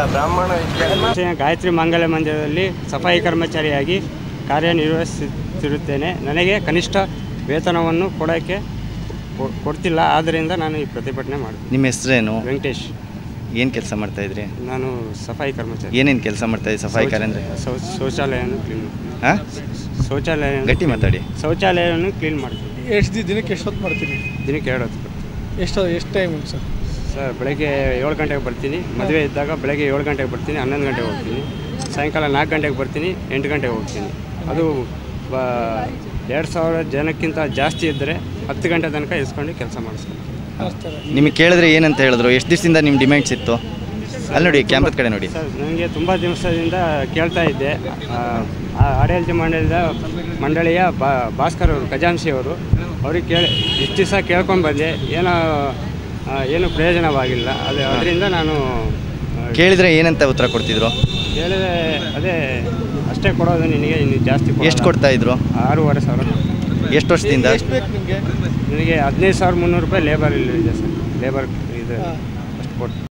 ಬ್ರಾಹ್ಮಣ ವಿದ್ಯಾಲಯ ಗಾಯತ್ರಿ ಮಂಗಲ ಮಂದಿರದಲ್ಲಿ ಸಫಾಯಿ ಕರ್ಮಚಾರಿಯಾಗಿ ಕಾರ್ಯನಿರ್ವಹಿಸುತ್ತಿರುತ್ತೇನೆ ನನಗೆ ಕನಿಷ್ಠ ವೇತನವನ್ನು ಕೊಡೋಕ್ಕೆ ಕೊ- ಕೊಡ್ತಿಲ್ಲ ಆದ್ದರಿಂದ ನಾನು ಈ ಪ್ರತಿಭಟನೆ ಮಾಡಿದೆ ನಿಮ್ಮ ಹೆಸರೇನು ವೆಂಕಟೇಶ್ ಏನು ಕೆಲಸ ಮಾಡ್ತಾ ಇದ್ರಿ ನಾನು ಸಫಾಯಿ ಕರ್ಮಚಾರಿ ಏನೇನು ಕೆಲಸ ಮಾಡ್ತಾ ಇದ್ರಿ ಸಫಾಯಿ ಕಾರ್ಯ ಅಂದರೆ ಶೌ- ಶೌಚಾಲಯವನ್ನು ಕ್ಲೀನ್ ಹಾಂ ಶೌಚಾಲಯ ಗಟ್ಟಿ ಮಾತಾಡಿ ಶೌಚಾಲಯವನ್ನು ಕ್ಲೀನ್ ಮಾಡ್ತೀನಿ ಎಷ್ಟು ದಿನಕ್ಕೆ ಎಷ್ಟೊತ್ತು ಮಾಡ್ತೀರಿ ದಿನಕ್ಕೆ ಎರಡು ಹೊತ್ತು ಬರ್ತೀನಿ. ಎಷ್ಟು ಎಷ್ಟು ಟೈಮಿಂಗ್ ಸರ್ ಸರ್ ಬೆಳಗ್ಗೆ ಏಳು ಗಂಟೆಗೆ ಬರ್ತೀನಿ ಮದುವೆ ಇದ್ದಾಗ ಬೆಳಗ್ಗೆ ಏಳು ಗಂಟೆಗೆ ಬರ್ತೀನಿ ಹನ್ನೊಂದು ಗಂಟೆಗೆ ಹೋಗ್ತೀನಿ ಸಾಯಂಕಾಲ ನಾಲ್ಕು ಗಂಟೆಗೆ ಬರ್ತೀನಿ ಎಂಟು ಗಂಟೆಗೆ ಹೋಗ್ತೀನಿ ಅದು ಬ ಎರಡು ಸಾವಿರ ಜನಕ್ಕಿಂತ ಜಾಸ್ತಿ ಇದ್ದರೆ ಹತ್ತು ಗಂಟೆ ತನಕ ಇಸ್ಕೊಂಡು ಕೆಲಸ ಮಾಡಿಸ್ತೀನಿ ಅಷ್ಟೇ ನಿಮಗೆ ಕೇಳಿದ್ರೆ ಏನಂತ ಹೇಳಿದ್ರು ಎಷ್ಟು ದಿವಸದಿಂದ ನಿಮ್ಮ ಡಿಮ್ಯಾಂಡ್ಸ್ ಇತ್ತು ಅಲ್ಲಿ ನೋಡಿ ಕ್ಯಾಮ್ರದ ಕಡೆ ನೋಡಿ ಸರ್ ನನಗೆ ತುಂಬ ದಿವಸದಿಂದ ಕೇಳ್ತಾ ಇದ್ದೆ ಆ, ಆ ಆಡಳಿತ ಮಂಡಳಿದ ಮಂಡಳಿಯ ಬಾ ಭಾಸ್ಕರ್ ಅವರು ಖಜಾನ್ಸಿ ಅವರು ಅವ್ರಿಗೆ ಕೇಳಿ ಇಷ್ಟು ದಿವಸ ಕೇಳ್ಕೊಂಡು ಬಂದೆ ಏನೋ ಆ, ಏನು ಪ್ರಯೋಜನವಾಗಿಲ್ಲ ಅದು ಅದರಿಂದ ನಾನು ಆ, ಕೇಳಿದ್ರೆ ಏನಂತ ಉತ್ತರ ಕೊಡ್ತಿದ್ರು ಹೇಳಿದೆ ಅದೇ ಅಷ್ಟೇ ಕೊಡೋದು ನಿನಗೆ ಇನ್ನು ಜಾಸ್ತಿ ಕೊಡಲ್ಲ. ಎಷ್ಟು ಕೊಡ್ತಾ ಇದ್ರು ಆರೂವರೆ ಸಾವಿರ ಎಷ್ಟು ವರ್ಷದಿಂದ ಎಷ್ಟು ಬೇಕು ನಿಮಗೆ ನನಗೆ ಹದಿನೈದು ಸಾವಿರ ಮುನ್ನೂರು ರೂಪಾಯಿ ಲೇಬರ್ ಇಲ್ಲ ಇದೆ ಸರ್ ಲೇಬರ್ ಇದು ಅಷ್ಟು ಕೊಟ್ಟು